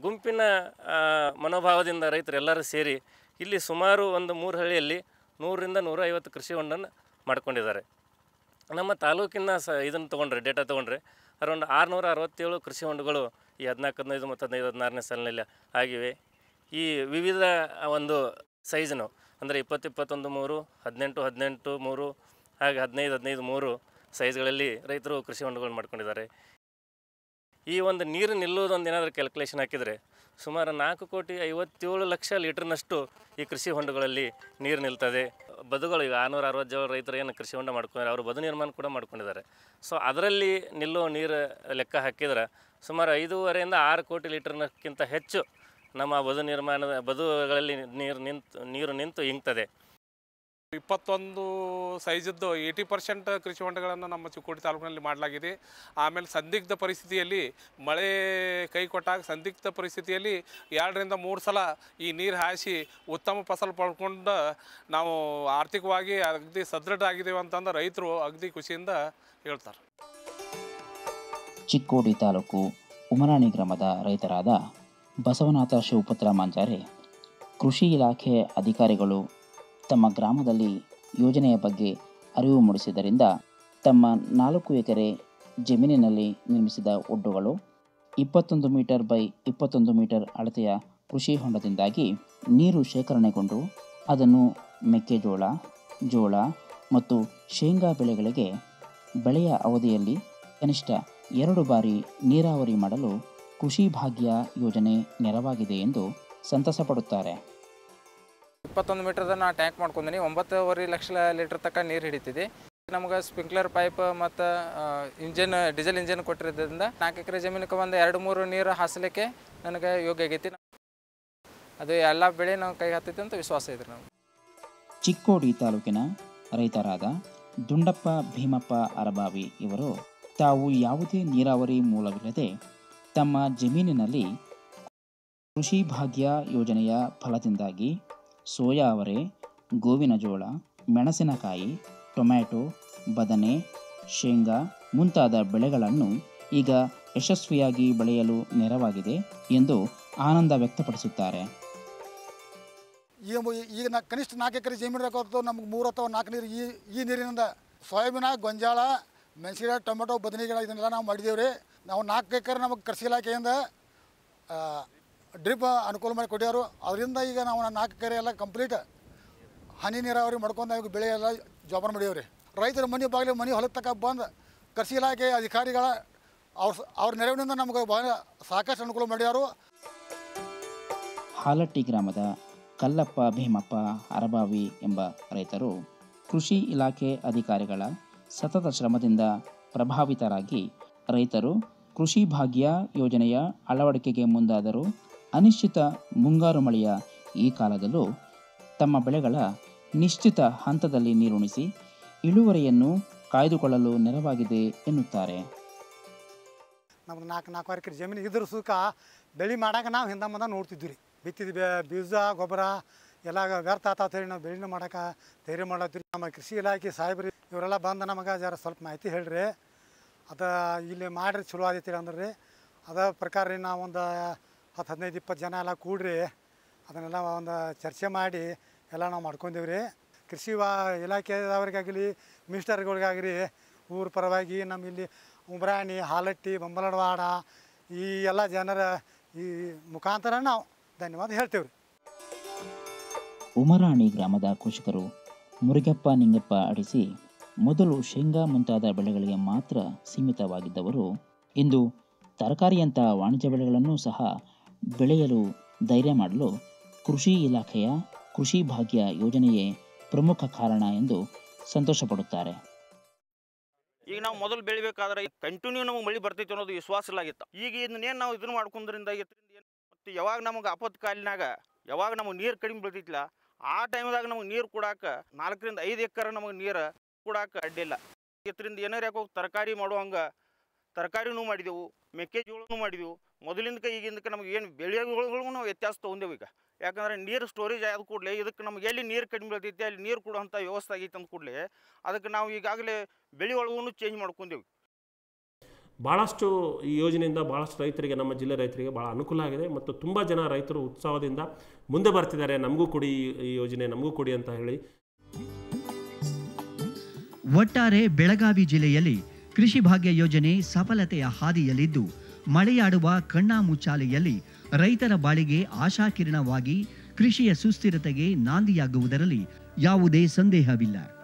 ಗುಂಪಿನ ಆ, ಮನೋಭಾವದಿಂದ ರೈತರೆಲ್ಲರೂ ಸೇರಿ ಇಲ್ಲಿ ಸುಮಾರು ಒಂದು ಮೂರು ಹಳ್ಳಿಯಲ್ಲಿ ನೂರರಿಂದ ನೂರ ಐವತ್ತು ಕೃಷಿ ಹೊಂಡನ್ನು ಮಾಡ್ಕೊಂಡಿದ್ದಾರೆ ನಮ್ಮ ತಾಲೂಕಿನ ಸ ಇದನ್ನು ತೊಗೊಂಡ್ರೆ ಡೇಟಾ ತೊಗೊಂಡ್ರೆ ಅರೌಂಡ್ ಆರುನೂರ ಅರವತ್ತೇಳು ಕೃಷಿ ಹೊಂಡಗಳು ಈ ಹದಿನಾಲ್ಕು ಹದಿನೈದು ಮತ್ತು ಹದಿನೈದು ಹದಿನಾರನೇ ಸಾಲಿನಲ್ಲಿ ಆಗಿವೆ ಈ ವಿವಿಧ ಒಂದು ಸೈಜ್ನು ಅಂದರೆ ಇಪ್ಪತ್ತು ಇಪ್ಪತ್ತೊಂದು ಮೂರು ಹದಿನೆಂಟು ಹದಿನೆಂಟು ಮೂರು ಹಾಗೆ ಹದಿನೈದು ಹದಿನೈದು ಮೂರು ಸೈಜ್ಗಳಲ್ಲಿ ರೈತರು ಕೃಷಿ ಹೊಂಡಗಳು ಮಾಡ್ಕೊಂಡಿದ್ದಾರೆ ಈ ಒಂದು ನೀರು ನಿಲ್ಲುವುದೊಂದು ಏನಾದರೂ ಕ್ಯಾಲ್ಕುಲೇಷನ್ ಹಾಕಿದರೆ ಸುಮಾರು ನಾಲ್ಕು ಕೋಟಿ ಐವತ್ತೇಳು ಲಕ್ಷ ಲೀಟರ್ನಷ್ಟು ಈ ಕೃಷಿ ಹೊಂಡಗಳಲ್ಲಿ ನೀರು ನಿಲ್ತದೆ ಬದುಗಳು ಈಗ ಆರುನೂರ ಅರವತ್ತೇಳು ರೈತರು ಏನು ಕೃಷಿ ಹೊಂಡ ಮಾಡ್ಕೊಂಡಿದ್ದಾರೆ ಅವರು ಬದು ನಿರ್ಮಾಣ ಕೂಡ ಮಾಡ್ಕೊಂಡಿದ್ದಾರೆ ಸೊ ಅದರಲ್ಲಿ ನಿಲ್ಲುವ ನೀರು ಲೆಕ್ಕ ಹಾಕಿದ್ರೆ ಸುಮಾರು ಐದೂವರೆಯಿಂದ ಆರು ಕೋಟಿ ಲೀಟರ್ನಕ್ಕಿಂತ ಹೆಚ್ಚು ನಮ್ಮ ಬದು ನಿರ್ಮಾಣದ ಬದುಗಳಲ್ಲಿ ನೀರು ನಿಂತು ನೀರು ನಿಂತು ಇಂಗ್ತದೆ ಇಪ್ಪತ್ತೊಂದು ಸೈಜದ್ದು ಏಯ್ಟಿ ಪರ್ಸೆಂಟ್ ಕೃಷಿ ಹೊಂಡಗಳನ್ನು ನಮ್ಮ ಚಿಕ್ಕೋಡಿ ತಾಲೂಕಿನಲ್ಲಿ ಮಾಡಲಾಗಿದೆ ಆಮೇಲೆ ಸಂದಿಗ್ಧ ಪರಿಸ್ಥಿತಿಯಲ್ಲಿ ಮಳೆ ಕೈ ಕೊಟ್ಟಾಗ ಸಂದಿಗ್ಧ ಪರಿಸ್ಥಿತಿಯಲ್ಲಿ ಎರಡರಿಂದ ಮೂರು ಸಲ ಈ ನೀರು ಹಾಯಿಸಿ ಉತ್ತಮ ಫಸಲು ಪಡ್ಕೊಂಡು ನಾವು ಆರ್ಥಿಕವಾಗಿ ಅಗದಿ ಸದೃಢ ಆಗಿದ್ದೇವೆ ಅಂತಂದು ರೈತರು ಅಗದಿ ಖುಷಿಯಿಂದ ಹೇಳ್ತಾರೆ ಚಿಕ್ಕೋಡಿ ತಾಲೂಕು ಉಮರಾಣಿ ಗ್ರಾಮದ ರೈತರಾದ ಬಸವನಾಥ ಶಿವಪುತ್ರ ಮಾಂಜಾರೆ ಕೃಷಿ ಇಲಾಖೆ ಅಧಿಕಾರಿಗಳು ತಮ್ಮ ಗ್ರಾಮದಲ್ಲಿ ಯೋಜನೆಯ ಬಗ್ಗೆ ಅರಿವು ಮೂಡಿಸಿದ್ದರಿಂದ ತಮ್ಮ ನಾಲ್ಕು ಎಕರೆ ಜಮೀನಿನಲ್ಲಿ ನಿರ್ಮಿಸಿದ ಒಡ್ಡುಗಳು ಇಪ್ಪತ್ತೊಂದು ಮೀಟರ್ ಬೈ ಇಪ್ಪತ್ತೊಂದು ಮೀಟರ್ ಅಳತೆಯ ಕೃಷಿ ಹೊಂಡದಿಂದಾಗಿ ನೀರು ಶೇಖರಣೆಗೊಂಡು ಅದನ್ನು ಮೆಕ್ಕೆಜೋಳ ಜೋಳ ಮತ್ತು ಶೇಂಗಾ ಬೆಳೆಗಳಿಗೆ ಬೆಳೆಯ ಅವಧಿಯಲ್ಲಿ ಕನಿಷ್ಠ ಎರಡು ಬಾರಿ ನೀರಾವರಿ ಮಾಡಲು ಕೃಷಿ ಭಾಗ್ಯ ಯೋಜನೆ ನೆರವಾಗಿದೆ ಎಂದು ಸಂತಸ ಪಡುತ್ತಾರೆ ಇಪ್ಪತ್ತೊಂದು ಮೀಟರ್ದ ನಾ ಟ್ಯಾಂಕ್ ಮಾಡ್ಕೊಂದಿನಿ ಒಂಬತ್ತುವರೆ ಲಕ್ಷ ಲೀಟ್ರ್ ತನಕ ನೀರು ಹಿಡಿತಿದೆ ನಮ್ಗೆ ಸ್ಪ್ರಿಂಕ್ಲರ್ ಪೈಪ್ ಮತ್ತು ಇಂಜಿನ್ ಡೀಸೆಲ್ ಇಂಜಿನ್ ಕೊಟ್ಟಿರೋದ್ರಿಂದ ನಾಲ್ಕು ಎಕರೆ ಜಮೀನಕ್ಕೆ ಒಂದು ಎರಡು ಮೂರು ನೀರು ಹಾಸಲಿಕ್ಕೆ ನನಗೆ ಯೋಗ್ಯ ಆಗೈತಿ ಅದು ಎಲ್ಲ ಬೆಳೆ ನಾವು ಕೈ ಹತ್ತೈತಿ ಅಂತ ವಿಶ್ವಾಸ ಐತ್ರಿ ನಾವು ಚಿಕ್ಕೋಡಿ ತಾಲೂಕಿನ ರೈತರಾದ ದುಂಡಪ್ಪ ಭೀಮಪ್ಪ ಅರಬಾವಿ ಇವರು ತಾವು ಯಾವುದೇ ನೀರಾವರಿ ಮೂಲವಿಲ್ಲದೆ ತಮ್ಮ ಜಮೀನಿನಲ್ಲಿ ಕೃಷಿ ಭಾಗ್ಯ ಯೋಜನೆಯ ಫಲದಿಂದಾಗಿ ಸೋಯಾ ಅವರೆ ಗೋವಿನ ಜೋಳ ಮೆಣಸಿನಕಾಯಿ ಟೊಮ್ಯಾಟೊ ಬದನೆ ಶೇಂಗಾ ಮುಂತಾದ ಬೆಳೆಗಳನ್ನು ಈಗ ಯಶಸ್ವಿಯಾಗಿ ಬೆಳೆಯಲು ನೆರವಾಗಿದೆ ಎಂದು ಆನಂದ ವ್ಯಕ್ತಪಡಿಸುತ್ತಾರೆ ಈಗ ಮು- ಈಗ ನಾ ಕನಿಷ್ಠ ನಾಲ್ಕು ಎಕರೆ ಜಮೀನು ಹೊರತು ನಮ್ಗೆ ಮೂರು ಅಥವಾ ನಾಲ್ಕು ನೀರು ಈ ಈ ನೀರಿನಿಂದ ಸೋಯಾಬೀನ ಗೊಂಜಾಳ ಮೆಣಸಿನಕಾಯಿ ಟೊಮೆಟೊ ಬದನೆ ಗಿಡ ಇದನ್ನೆಲ್ಲ ನಾವು ಮಾಡಿದ್ದೇವೆ ರೀ ನಾವು ನಾಲ್ಕು ಎಕರೆ ನಮಗೆ ಕೃಷಿ ಇಲಾಖೆಯಿಂದ ಡ್ರಿಪ್ ಅನುಕೂಲ ಮಾಡಿ ಕೊಡ್ಯಾರು ಅದರಿಂದ ಈಗ ನಾವು ನಾಲ್ಕು ಎಕರೆ ಎಲ್ಲ ಕಂಪ್ಲೀಟ್ ಹನಿ ನೀರಾವರಿ ಮಾಡ್ಕೊಂಡು ಈಗ ಬೆಳೆ ಎಲ್ಲ ಜೋಪಾನ ಮಾಡೀವಿ ರೀ ರೈತರ ಮನೆ ಬಾಗಿಲು ಮನೆ ಹೊಲಕ್ಕೆ ತಕ್ಕ ಬಂದು ಕೃಷಿ ಇಲಾಖೆ ಅಧಿಕಾರಿಗಳ ಅವ್ರ ಅವ್ರ ನೆರವಿನಿಂದ ನಮ್ಗೆ ಭಾಳ ಸಾಕಷ್ಟು ಅನುಕೂಲ ಮಾಡ್ಯಾರು ಹಾಲಟ್ಟಿ ಗ್ರಾಮದ ಕಲ್ಲಪ್ಪ ಭೀಮಪ್ಪ ಅರಬಾವಿ ಎಂಬ ರೈತರು ಕೃಷಿ ಇಲಾಖೆ ಅಧಿಕಾರಿಗಳ ಸತತ ಶ್ರಮದಿಂದ ಪ್ರಭಾವಿತರಾಗಿ ರೈತರು ಕೃಷಿ ಭಾಗ್ಯ ಯೋಜನೆಯ ಅಳವಡಿಕೆಗೆ ಮುಂದಾದರು ಅನಿಶ್ಚಿತ ಮುಂಗಾರು ಮಳೆಯ ಈ ಕಾಲದಲ್ಲೂ ತಮ್ಮ ಬೆಳೆಗಳ ನಿಶ್ಚಿತ ಹಂತದಲ್ಲಿ ನೀರುಣಿಸಿ ಇಳುವರಿಯನ್ನು ಕಾಯ್ದುಕೊಳ್ಳಲು ನೆರವಾಗಿದೆ ಎನ್ನುತ್ತಾರೆ ನಮ್ಗೆ ನಾಲ್ಕು ನಾಲ್ಕು ಎಕರೆ ಜಮೀನು ಇದ್ರ ಸುಖ ಬೆಳೆ ಮಾಡಾಕ ನಾವು ಹಿಂದೆ ಮುಂದೆ ನೋಡ್ತಿದ್ವಿ ರೀ ಬಿತ್ತಿದ ಬೆ ಬೀಜ ಗೊಬ್ಬರ ಎಲ್ಲ ವ್ಯರ್ಥ ಆತಾತ ಹೇಳಿ ನಾವು ಬೆಳೆನ ಮಾಡಕ್ಕೆ ಧೈರ್ಯ ಮಾಡತ್ತೀವಿ ನಮ್ಮ ಕೃಷಿ ಇಲಾಖೆ ಸಾಹೇಬ್ರಿ ಇವರೆಲ್ಲ ಬಂದು ನಮಗೆ ಜರ ಸ್ವಲ್ಪ ಮಾಹಿತಿ ಹೇಳ್ರಿ ಅದು ಇಲ್ಲಿ ಮಾಡ್ರಿ ಚಲೋ ಆದೈತಿ ಅಂದ್ರೆ ರೀ ಅದ ಪ್ರಕಾರ ರೀ ನಾವು ಒಂದು ಹತ್ತು ಹದಿನೈದು ಇಪ್ಪತ್ತು ಜನ ಎಲ್ಲ ಕೂಡ್ರಿ ಅದನ್ನೆಲ್ಲ ಒಂದು ಚರ್ಚೆ ಮಾಡಿ ಎಲ್ಲ ನಾವು ಮಾಡ್ಕೊಂಡೀವಿ ರೀ ಕೃಷಿ ವಾ ಇಲಾಖೆದವ್ರಿಗಾಗಲಿ ಮಿನಿಸ್ಟರ್ಗಳಿಗಾಗಲಿ ಊರ ಪರವಾಗಿ ನಮ್ಮ ಇಲ್ಲಿ ಉಮ್ರಾಣಿ ಹಾಲಟ್ಟಿ ಬೊಂಬಲಡವಾಡ ಈ ಎಲ್ಲ ಜನರ ಈ ಮುಖಾಂತರ ನಾವು ಧನ್ಯವಾದ ಹೇಳ್ತೇವೆ ರೀ ಉಮರಾಣಿ ಗ್ರಾಮದ ಕೃಷಿಕರು ಮುರುಗಪ್ಪ ನಿಂಗಪ್ಪ ಅಡಿಸಿ ಮೊದಲು ಶೇಂಗಾ ಮುಂತಾದ ಬೆಳೆಗಳಿಗೆ ಮಾತ್ರ ಸೀಮಿತವಾಗಿದ್ದವರು ಇಂದು ತರಕಾರಿಯಂಥ ವಾಣಿಜ್ಯ ಬೆಳೆಗಳನ್ನು ಸಹ ಬೆಳೆಯಲು ಧೈರ್ಯ ಮಾಡಲು ಕೃಷಿ ಇಲಾಖೆಯ ಕೃಷಿ ಭಾಗ್ಯ ಯೋಜನೆಯೇ ಪ್ರಮುಖ ಕಾರಣ ಎಂದು ಸಂತೋಷಪಡುತ್ತಾರೆ ಈಗ ನಾವು ಮೊದಲು ಬೆಳಿಬೇಕಾದ್ರೆ ಕಂಟಿನ್ಯೂ ನಮಗೆ ಮಳೆ ಬರ್ತೈತಿ ಅನ್ನೋದು ವಿಶ್ವಾಸ ಇಲ್ಲಾಗಿತ್ತು ಈಗ ಇದನ್ನೇನು ನಾವು ಇದನ್ನ ಮಾಡ್ಕೊಂಡ್ರಿಂದ ಇದರಿಂದ ಏನು ಮತ್ತು ಯಾವಾಗ ನಮಗೆ ಆಪತ್ತು ಕಾಲಿನಾಗ ಯಾವಾಗ ನಮಗೆ ನೀರು ಕಡಿಮೆ ಬೀಳ್ತೈತಿಲ್ಲ ಆ ಟೈಮ್ದಾಗ ನಮಗೆ ನೀರು ಕೊಡಾಕ ನಾಲ್ಕರಿಂದ ಐದು ಎಕರೆ ನಮಗೆ ನೀರು ಕೊಡಾಕ ಅಡ್ಡಿಲ್ಲ ಇದರಿಂದ ಏನಾರು ಯಾಕೋ ತರಕಾರಿ ಮಾಡುವಂಗೆ ತರಕಾರಿನೂ ಮಾಡಿದೆವು ಮೆಕ್ಕೆಜೋಳನೂ ಮಾಡಿದೆವು ಮೊದಲಿಂದಕ್ಕೆ ಈಗಿಂದಕ್ಕೆ ನಮಗೆ ಏನು ಬೆಳೆಗಳಿಗೂ ನಾವು ವ್ಯತ್ಯಾಸ ತೊಗೊಂಡೆವು ಈಗ ಯಾಕಂದ್ರೆ ನೀರು ಸ್ಟೋರೇಜ್ ಆದ ಕೂಡಲೇ ಇದಕ್ಕೆ ನಮಗೆ ಎಲ್ಲಿ ನೀರು ಕಡಿಮೆ ಬೀಳ್ತೈತಿ ಅಲ್ಲಿ ನೀರು ಕೊಡುವಂಥ ವ್ಯವಸ್ಥೆ ಆಗೈತೆ ಅಂದ ಕೂಡಲೇ ಅದಕ್ಕೆ ನಾವು ಈಗಾಗಲೇ ಬೆಳೆ ಒಳಗೂ ಚೇಂಜ್ ಮಾಡ್ಕೊಂಡೇವಿ ಭಾಳಷ್ಟು ಈ ಯೋಜನೆಯಿಂದ ಭಾಳಷ್ಟು ರೈತರಿಗೆ ನಮ್ಮ ಜಿಲ್ಲೆ ರೈತರಿಗೆ ಭಾಳ ಅನುಕೂಲ ಆಗಿದೆ ಮತ್ತು ತುಂಬ ಜನ ರೈತರು ಉತ್ಸಾಹದಿಂದ ಮುಂದೆ ಬರ್ತಿದ್ದಾರೆ ನಮಗೂ ಕೊಡಿ ಈ- ಈ ಯೋಜನೆ ನಮಗೂ ಕೊಡಿ ಅಂತ ಹೇಳಿ ಒಟ್ಟಾರೆ ಬೆಳಗಾವಿ ಜಿಲ್ಲೆಯಲ್ಲಿ ಕೃಷಿ ಭಾಗ್ಯ ಯೋಜನೆ ಸಫಲತೆಯ ಹಾದಿಯಲ್ಲಿದ್ದು ಮಳೆಯಾಡುವ ಕಣ್ಣಾಮುಚ್ಚಾಲೆಯಲ್ಲಿ ರೈತರ ಬಾಳಿಗೆ ಆಶಾಕಿರಣವಾಗಿ ಕೃಷಿಯ ಸುಸ್ಥಿರತೆಗೆ ನಾಂದಿಯಾಗುವುದರಲ್ಲಿ ಯಾವುದೇ ಸಂದೇಹವಿಲ್ಲ